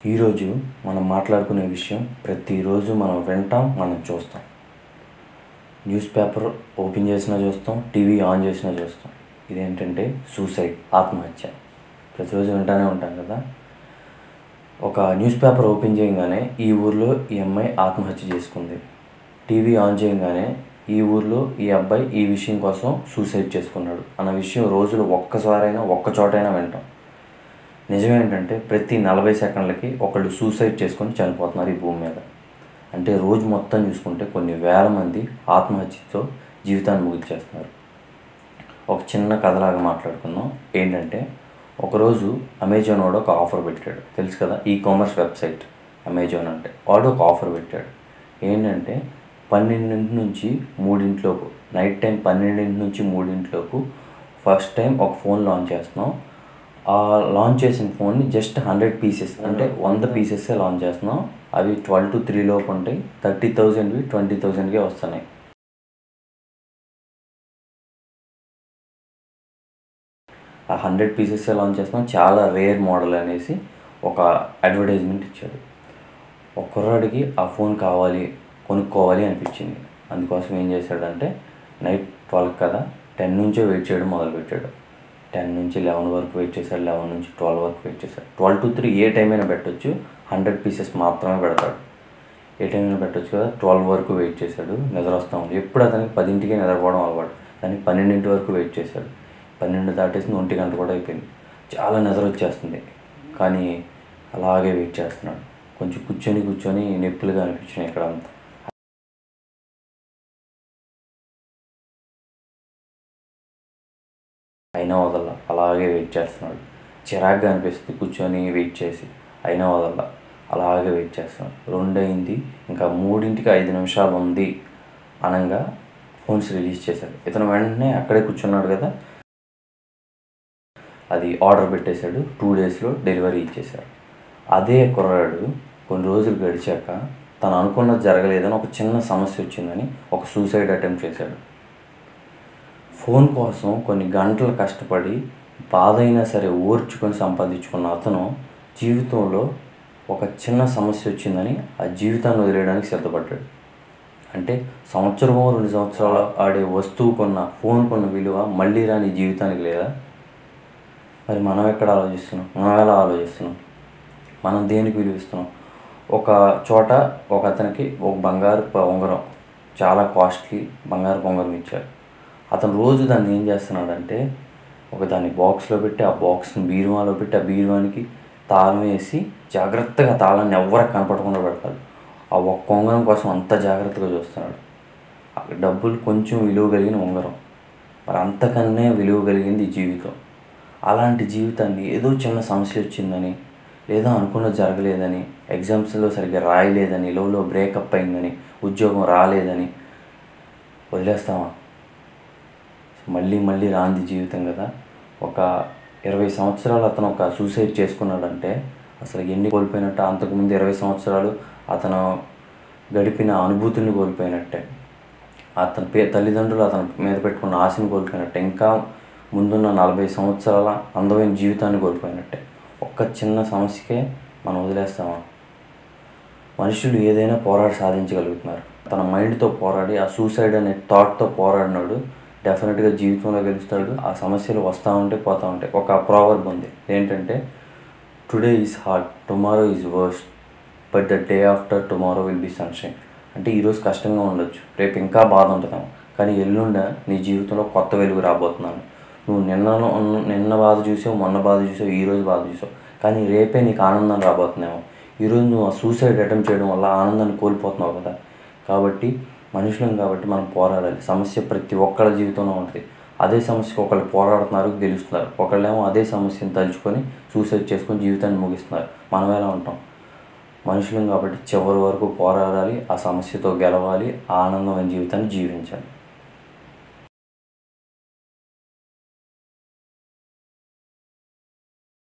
ఈరోజు మనం మాట్లాడుకునే విషయం ప్రతిరోజు మనం వింటాం మనం చూస్తాం న్యూస్ పేపర్ ఓపెన్ చేసినా చూస్తాం టీవీ ఆన్ చేసినా చూస్తాం ఇదేంటంటే సూసైడ్ ఆత్మహత్య ప్రతిరోజు వింటానే ఉంటాం కదా ఒక న్యూస్ పేపర్ ఓపెన్ చేయగానే ఈ ఊర్లో ఈ అమ్మాయి ఆత్మహత్య చేసుకుంది టీవీ ఆన్ చేయగానే ఈ ఊర్లో ఈ అబ్బాయి ఈ విషయం కోసం సూసైడ్ చేసుకున్నాడు అన్న విషయం రోజులు ఒక్కసారైనా ఒక్క చోటైనా వింటాం నిజమేంటంటే ప్రతి నలభై సెకండ్లకి ఒకళ్ళు సూసైడ్ చేసుకొని చనిపోతున్నారు ఈ భూమి మీద అంటే రోజు మొత్తం చూసుకుంటే కొన్ని వేల మంది ఆత్మహత్యతో జీవితాన్ని ముగించేస్తున్నారు ఒక చిన్న కథలాగా మాట్లాడుకుందాం ఏంటంటే ఒకరోజు అమెజాన్ వాడు ఒక ఆఫర్ పెట్టాడు తెలుసు కదా ఈ కామర్స్ వెబ్సైట్ అమెజాన్ అంటే వాడు ఒక ఆఫర్ పెట్టాడు ఏంటంటే పన్నెండింటి నుంచి మూడింటిలోపు నైట్ టైం పన్నెండింటి నుంచి మూడింటిలోపు ఫస్ట్ టైం ఒక ఫోన్ లాంచ్ చేస్తున్నాం ఆ లాంచ్ చేసిన ఫోన్ని జస్ట్ హండ్రెడ్ పీసెస్ అంటే వంద పీసెస్ లాంచ్ చేస్తున్నాం అవి ట్వెల్వ్ టు త్రీ లోపు ఉంటాయి థర్టీ థౌజండ్వి ట్వంటీ థౌజండ్కే వస్తున్నాయి ఆ హండ్రెడ్ పీసెస్ లాంచ్ చేస్తున్నాం చాలా రేర్ మోడల్ అనేసి ఒక అడ్వర్టైజ్మెంట్ ఇచ్చాడు ఒక కుర్రాడికి ఆ ఫోన్ కావాలి కొనుక్కోవాలి అనిపించింది అందుకోసం ఏం చేశాడంటే నైట్ ట్వెల్వ్ కదా టెన్ నుంచే వెయిట్ చేయడం మొదలుపెట్టాడు టెన్ నుంచి లెవెన్ వరకు వెయిట్ చేశాడు లెవెన్ నుంచి ట్వెల్వ్ వరకు వెయిట్ చేశాడు ట్వెల్వ్ టు త్రీ ఏ టైం అయినా పెట్టొచ్చు హండ్రెడ్ పీసెస్ మాత్రమే పెడతాడు ఏ టైం అయినా పెట్టొచ్చు కదా ట్వెల్వ్ వరకు వెయిట్ చేశాడు నిద్ర వస్తూ ఉంది ఎప్పుడు అతనికి పదింటికి నిద్రపోవడం అలవాటు దానికి పన్నెండింటి వరకు వెయిట్ చేశాడు పన్నెండు దాటేసి ఒంటి గంట కూడా అయిపోయింది చాలా నిద్ర వచ్చేస్తుంది కానీ అలాగే వెయిట్ చేస్తున్నాడు కొంచెం కూర్చొని కూర్చొని నొప్పులుగా అనిపించినాయి ఇక్కడ అంతా అయినా వదల అలాగే వెయిట్ చేస్తున్నాడు చిరాగ్గా అనిపిస్తుంది కూర్చొని వెయిట్ చేసి అయినా వదల అలాగే వెయిట్ చేస్తున్నాడు రెండు అయింది ఇంకా మూడింటికి ఐదు నిమిషాలు ఉంది అనగా ఫోన్స్ రిలీజ్ చేశాడు ఇతను వెంటనే అక్కడే కూర్చున్నాడు కదా అది ఆర్డర్ పెట్టేశాడు టూ డేస్లో డెలివరీ ఇచ్చేశాడు అదే కుర్రాడు కొన్ని రోజులు గడిచాక తను అనుకున్నది జరగలేదని ఒక చిన్న సమస్య వచ్చిందని ఒక సూసైడ్ అటెంప్ట్ చేశాడు ఫోన్ కోసం కొన్ని గంటలు కష్టపడి బాధ అయినా సరే ఓర్చుకొని సంపాదించుకున్న అతను జీవితంలో ఒక చిన్న సమస్య వచ్చిందని ఆ జీవితాన్ని వదిలేయడానికి సిద్ధపడ్డాడు అంటే సంవత్సరమో రెండు సంవత్సరాలు ఆడే వస్తువు కొన్న ఫోన్ కొన్న విలువ మళ్ళీ రాని జీవితానికి లేదా మరి మనం ఎక్కడ ఆలోచిస్తున్నాం మనం ఎలా ఆలోచిస్తున్నాం మనం దేనికి విలువిస్తున్నాం ఒక చోట ఒక అతనికి ఒక బంగారు ప- ఉంగరం చాలా కాస్ట్లీ బంగారు ఉంగరం ఇచ్చారు అతను రోజు దాన్ని ఏం చేస్తున్నాడంటే ఒక దాన్ని బాక్స్లో పెట్టి ఆ బాక్స్ని బీరువాలో పెట్టి ఆ బీరువానికి తాళం వేసి జాగ్రత్తగా ఆ తాళాన్ని ఎవరికి కనపడకుండా పెడతాడు ఆ ఒక్క ఉంగరం కోసం అంత జాగ్రత్తగా చూస్తున్నాడు ఆ డబ్బులు కొంచెం విలువ కలిగిన ఉంగరం మరి అంతకన్నా విలువ కలిగింది ఈ జీవితం అలాంటి జీవితాన్ని ఏదో చిన్న సమస్య వచ్చిందని లేదా అనుకున్నది జరగలేదని ఎగ్జామ్స్లో సరిగ్గా రాయలేదని లోలో బ్రేకప్ అయిందని ఉద్యోగం రాలేదని వదిలేస్తామా మళ్ళీ మళ్ళీ రాంది జీవితం కదా ఒక ఇరవై సంవత్సరాలు అతను ఒక సూసైడ్ చేసుకున్నాడంటే అసలు ఎన్ని కోల్పోయినట్టు అంతకుముందు ఇరవై సంవత్సరాలు అతను గడిపిన అనుభూతుల్ని కోల్పోయినట్టే అతని పే తల్లిదండ్రులు అతని మీద పెట్టుకున్న ఆశను కోల్పోయినట్టే ఇంకా ముందున్న నలభై సంవత్సరాల అందమైన జీవితాన్ని కోల్పోయినట్టే ఒక్క చిన్న సమస్యకే మనం వదిలేస్తామా మనుషులు ఏదైనా పోరాడి సాధించగలుగుతున్నారు తన మైండ్తో పోరాడి ఆ సూసైడ్ అనే థాట్తో పోరాడినాడు డెఫినెట్గా జీవితంలో గెలుస్తాడు ఆ సమస్యలు వస్తూ ఉంటే పోతూ ఉంటాయి ఒక ప్రావర్బ్ ఉంది ఏంటంటే today is hard tomorrow is worst but the day after tomorrow will be sunshine అంటే ఈరోజు కష్టంగా ఉండొచ్చు రేపు ఇంకా బాధ ఉంటుందేమో కానీ ఎల్లుండ నీ జీవితంలో కొత్త వెలుగు రాబోతున్నాను నువ్వు నిన్న ఉన్న- నిన్న బాధ చూసావు మొన్న బాధ చూసావు ఈ రోజు బాధ చూసావు కానీ రేపే నీకు ఆనందం రాబోతుందేమో ఈరోజు నువ్వు ఆ సూసైడ్ అటెంప్ట్ చేయడం వల్ల ఆనందాన్ని కోల్పోతున్నావు కదా కాబట్టి మనుషులం కాబట్టి మనం పోరాడాలి సమస్య ప్రతి ఒక్కళ్ళ జీవితంలో ఉంటుంది అదే సమస్యకు ఒకళ్ళు పోరాడుతున్నారు గెలుస్తున్నారు ఒకళ్ళేమో అదే సమస్యను తలుచుకొని సూసైడ్ చేసుకొని జీవితాన్ని ముగిస్తున్నారు మనం ఎలా ఉంటాం మనుషులం కాబట్టి చివరి వరకు పోరాడాలి ఆ సమస్యతో గెలవాలి ఆ ఆనందమైన జీవితాన్ని జీవించాలి